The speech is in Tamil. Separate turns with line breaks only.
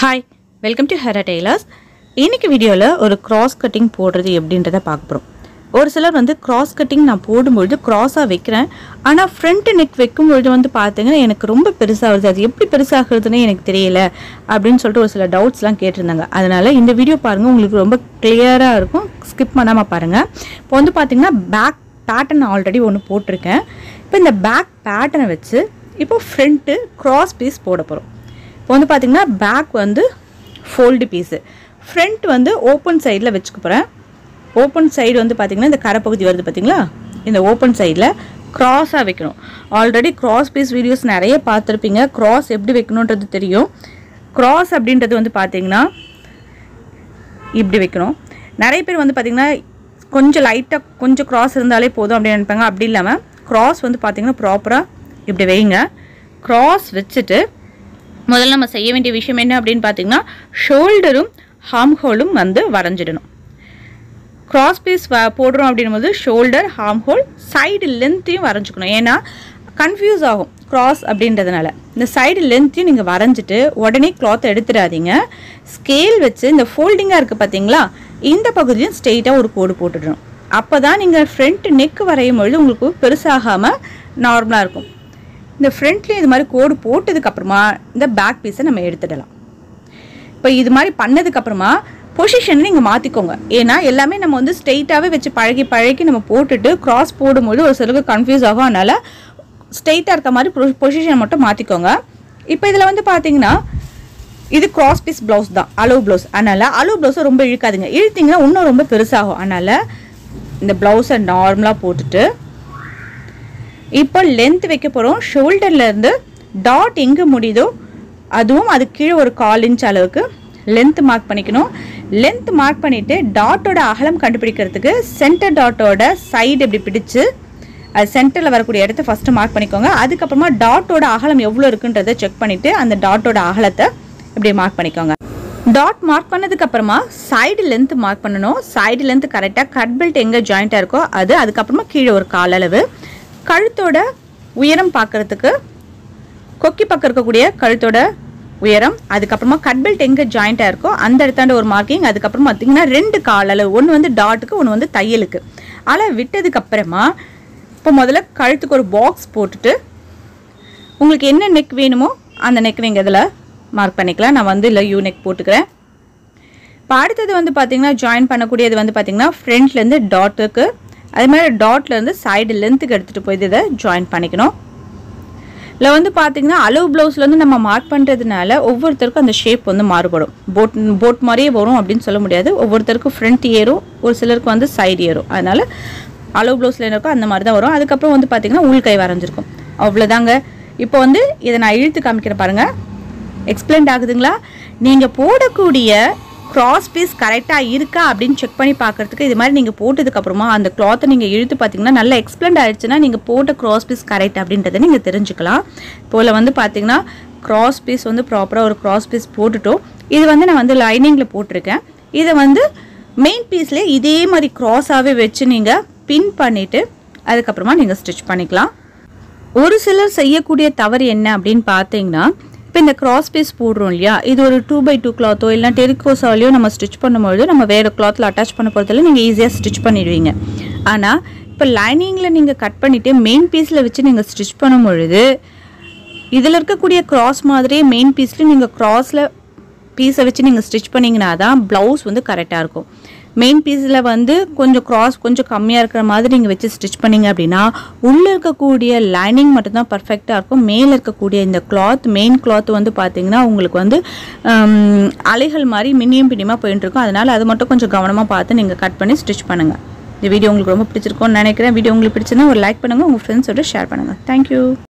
ஹாய் வெல்கம் டு ஹெரா டெய்லர்ஸ் இன்னைக்கு வீடியோவில் ஒரு கிராஸ் கட்டிங் போடுறது எப்படின்றத பார்க்க போகிறோம் ஒரு சிலர் வந்து கிராஸ் கட்டிங் நான் போடும்பொழுது கிராஸாக வைக்கிறேன் ஆனால் ஃப்ரண்ட் நெக் வைக்கும்பொழுது வந்து பார்த்தீங்கன்னா எனக்கு ரொம்ப பெருசாக வருது அது எப்படி பெருசாகிறதுனே எனக்கு தெரியல அப்படின்னு சொல்லிட்டு ஒரு சில டவுட்ஸ்லாம் கேட்டிருந்தாங்க அதனால் இந்த வீடியோ பாருங்கள் உங்களுக்கு ரொம்ப கிளியராக இருக்கும் ஸ்கிப் பண்ணாமல் பாருங்கள் இப்போ வந்து பார்த்தீங்கன்னா பேக் பேட்டர்ன் ஆல்ரெடி ஒன்று போட்டிருக்கேன் இப்போ இந்த பேக் பேட்டர்னை வச்சு இப்போ ஃப்ரண்ட்டு கிராஸ் பீஸ் போட போகிறோம் இப்போ வந்து பார்த்தீங்கன்னா பேக் வந்து ஃபோல்டு பீஸு ஃப்ரண்ட் வந்து ஓப்பன் சைடில் வச்சுக்க போகிறேன் ஓப்பன் சைடு வந்து பார்த்தீங்கன்னா இந்த கரைப்பகுதி வருது பார்த்தீங்களா இந்த ஓப்பன் சைடில் க்ராஸாக வைக்கணும் ஆல்ரெடி கிராஸ் பீஸ் வீடியோஸ் நிறைய பார்த்துருப்பீங்க கிராஸ் எப்படி வைக்கணுன்றது தெரியும் கிராஸ் அப்படின்றது வந்து பார்த்தீங்கன்னா இப்படி வைக்கணும் நிறைய பேர் வந்து பார்த்திங்கன்னா கொஞ்சம் லைட்டாக கொஞ்சம் கிராஸ் இருந்தாலே போதும் அப்படின்னு நினைப்பாங்க அப்படி இல்லாமல் கிராஸ் வந்து பார்த்திங்கன்னா ப்ராப்பராக இப்படி வைங்க கிராஸ் வச்சுட்டு முதல்ல நம்ம செய்ய வேண்டிய விஷயம் என்ன அப்படின்னு பார்த்தீங்கன்னா ஷோல்டரும் ஹார்ம் ஹோலும் வந்து வரைஞ்சிடணும் கிராஸ் பீஸ் வ போடுறோம் அப்படின்னும்போது ஷோல்டர் ஹார்ம் ஹோல் சைடு லென்த்தையும் வரைஞ்சிக்கணும் ஏன்னா கன்ஃபியூஸ் ஆகும் கிராஸ் அப்படின்றதுனால இந்த சைடு லென்த்தையும் நீங்கள் வரைஞ்சிட்டு உடனே கிளாத் எடுத்துடாதீங்க ஸ்கேல் வச்சு இந்த ஃபோல்டிங்காக இருக்குது பார்த்தீங்களா இந்த பகுதியும் ஸ்ட்ரெயிட்டாக ஒரு கோடு போட்டுடணும் அப்போ தான் நீங்கள் ஃப்ரண்ட் நெக் வரையும் பொழுது உங்களுக்கு பெருசாகாமல் நார்மலாக இருக்கும் இந்த ஃப்ரண்ட்லேயும் இது மாதிரி கோடு போட்டதுக்கப்புறமா இந்த பேக் பீஸை நம்ம எடுத்துடலாம் இப்போ இது மாதிரி பண்ணதுக்கப்புறமா பொசிஷனை நீங்கள் மாற்றிக்கோங்க ஏன்னா எல்லாமே நம்ம வந்து ஸ்ட்ரெயிட்டாகவே வச்சு பழகி பழகி நம்ம போட்டுட்டு கிராஸ் போடும்போது ஒரு சிலருக்கு கன்ஃபியூஸ் ஆகும் அதனால் ஸ்ட்ரெயிட்டாக இருக்க மாதிரி பொசிஷனை மட்டும் மாற்றிக்கோங்க இப்போ இதில் வந்து பார்த்தீங்கன்னா இது கிராஸ் பீஸ் ப்ளவுஸ் தான் அலோ ப்ளவுஸ் அதனால் அலோ ப்ளவுஸை ரொம்ப இழுக்காதுங்க இழுத்தீங்கன்னா இன்னும் ரொம்ப பெருசாகும் அதனால் இந்த ப்ளவுஸை நார்மலாக போட்டுட்டு இப்போ லென்த் வைக்க போகிறோம் ஷோல்டர்லேருந்து டாட் எங்கே முடியுதோ அதுவும் அது கீழே ஒரு கால் இன்ச் அளவுக்கு லென்த் மார்க் பண்ணிக்கணும் லென்த் மார்க் பண்ணிவிட்டு டாட்டோட அகலம் கண்டுபிடிக்கிறதுக்கு சென்டர் டாட்டோட சைடு இப்படி பிடிச்சு அது சென்டரில் வரக்கூடிய இடத்த ஃபஸ்ட்டு மார்க் பண்ணிக்கோங்க அதுக்கப்புறமா டாட்டோட அகலம் எவ்வளோ இருக்குன்றதை செக் பண்ணிவிட்டு அந்த டாட்டோட அகலத்தை இப்படி மார்க் பண்ணிக்கோங்க டாட் மார்க் பண்ணதுக்கு அப்புறமா சைடு லென்த் மார்க் பண்ணணும் சைடு லென்த் கரெக்டாக கட் பெல்ட் எங்கே ஜாயிண்ட்டாக இருக்கோ அது அதுக்கப்புறமா கீழே ஒரு கால் அளவு கழுத்தோட உயரம் பார்க்கறதுக்கு கொக்கி பக்கம் இருக்கக்கூடிய கழுத்தோட உயரம் அதுக்கப்புறமா கட் பெல்ட் எங்கே ஜாயிண்ட்டாக இருக்கோ அந்த இடத்தாண்ட ஒரு மார்க்கிங் அதுக்கப்புறம் பார்த்தீங்கன்னா ரெண்டு கால் அளவு ஒன்று வந்து டாட்டுக்கு ஒன்று வந்து தையலுக்கு அளவு விட்டதுக்கு அப்புறமா இப்போ முதல்ல கழுத்துக்கு ஒரு பாக்ஸ் போட்டுட்டு உங்களுக்கு என்ன நெக் வேணுமோ அந்த நெக் நீங்கள் இதில் மார்க் பண்ணிக்கலாம் நான் வந்து இல்லை யூ நெக் போட்டுக்கிறேன் இப்போ அடுத்தது வந்து பார்த்தீங்கன்னா ஜாயின் பண்ணக்கூடியது வந்து பார்த்தீங்கன்னா ஃப்ரண்ட்லேருந்து டாட்டுக்கு அதே மாதிரி டாட்லேருந்து சைடு லென்த்துக்கு எடுத்துகிட்டு போய் இதை ஜாயின் பண்ணிக்கணும் இல்லை வந்து பார்த்தீங்கன்னா அளவு ப்ளவுஸ்லேருந்து நம்ம மார்க் பண்ணுறதுனால ஒவ்வொருத்தருக்கும் அந்த ஷேப் வந்து மாறுபடும் போட் போட் மாதிரியே வரும் அப்படின்னு சொல்ல முடியாது ஒவ்வொருத்தருக்கும் ஃப்ரண்ட் ஏறும் ஒரு சிலருக்கு வந்து சைடு ஏறும் அதனால் அளவு ப்ளவுஸில் இருக்கோ அந்த மாதிரி தான் வரும் அதுக்கப்புறம் வந்து பார்த்தீங்கன்னா உள்கை வரைஞ்சிருக்கும் அவ்வளோதாங்க இப்போ வந்து இதை நான் இழுத்து காமிக்கிறேன் பாருங்கள் எக்ஸ்பிளைன் ஆகுதுங்களா நீங்கள் போடக்கூடிய கிராஸ் பீஸ் கரெக்டாக இருக்கா அப்படின்னு செக் பண்ணி பார்க்குறதுக்கு இது மாதிரி நீங்கள் போட்டதுக்கப்புறமா அந்த கிளாத்தை நீங்கள் இழுத்து பார்த்தீங்கன்னா நல்லா எக்ஸ்பிளைன் ஆயிடுச்சுன்னா நீங்கள் போட்ட கிராஸ் பீஸ் கரெக்ட் அப்படின்றத நீங்கள் தெரிஞ்சுக்கலாம் போல் வந்து பார்த்தீங்கன்னா கிராஸ் பீஸ் வந்து ப்ராப்பராக ஒரு கிராஸ் பீஸ் போட்டுட்டோம் இது வந்து நான் வந்து லைனிங்கில் போட்டிருக்கேன் இதை வந்து மெயின் பீஸ்லேயே இதே மாதிரி க்ராஸாகவே வச்சு நீங்கள் பின் பண்ணிவிட்டு அதுக்கப்புறமா நீங்கள் ஸ்டிச் பண்ணிக்கலாம் ஒரு சிலர் செய்யக்கூடிய தவறு என்ன அப்படின்னு பார்த்தீங்கன்னா இப்போ இந்த கிராஸ் பீஸ் போடுறோம் இல்லையா இது ஒரு டூ பை டூ கிளாத்தோ இல்லை டெரிகோஸாலையோ நம்ம ஸ்டிச் பண்ணும்பொழுது நம்ம வேறு கிளாத்தில் அட்டாச் பண்ண போகிறதுல நீங்கள் ஈஸியாக ஸ்டிச் பண்ணிடுவீங்க ஆனால் இப்போ லைனிங்கில் நீங்கள் கட் பண்ணிவிட்டு மெயின் பீஸில் வச்சு நீங்கள் ஸ்டிச் பண்ணும் பொழுது இதில் இருக்கக்கூடிய கிராஸ் மாதிரியே மெயின் பீஸில் நீங்கள் கிராஸில் பீஸை வச்சு நீங்கள் ஸ்டிச் பண்ணிங்கன்னா தான் ப்ளவுஸ் வந்து கரெக்டாக இருக்கும் மெயின் பீஸில் வந்து கொஞ்சம் கிராஸ் கொஞ்சம் கம்மியாக இருக்கிற மாதிரி நீங்கள் வச்சு ஸ்டிச் பண்ணீங்க அப்படின்னா உள்ளே இருக்கக்கூடிய லைனிங் மட்டும்தான் பர்ஃபெக்டாக இருக்கும் மேலே இருக்கக்கூடிய இந்த கிளாத் மெயின் கிளாத் வந்து பார்த்தீங்கன்னா உங்களுக்கு வந்து ஹம், அலைகள் மாதிரி மின்னியும் பின்னியமாக போயிட்டு இருக்கும் அதனால் அது மட்டும் கொஞ்சம் கவனமாக பார்த்து நீங்கள் கட் பண்ணி ஸ்டிச் பண்ணுங்கள் இந்த வீடியோ உங்களுக்கு ரொம்ப பிடிச்சிருக்கும்னு நினைக்கிறேன் வீடியோ உங்களுக்கு பிடிச்சிருந்தா ஒரு லைக் பண்ணுங்கள் உங்கள் ஃப்ரெண்ட்ஸோட ஷேர் பண்ணுங்கள் தேங்க்யூ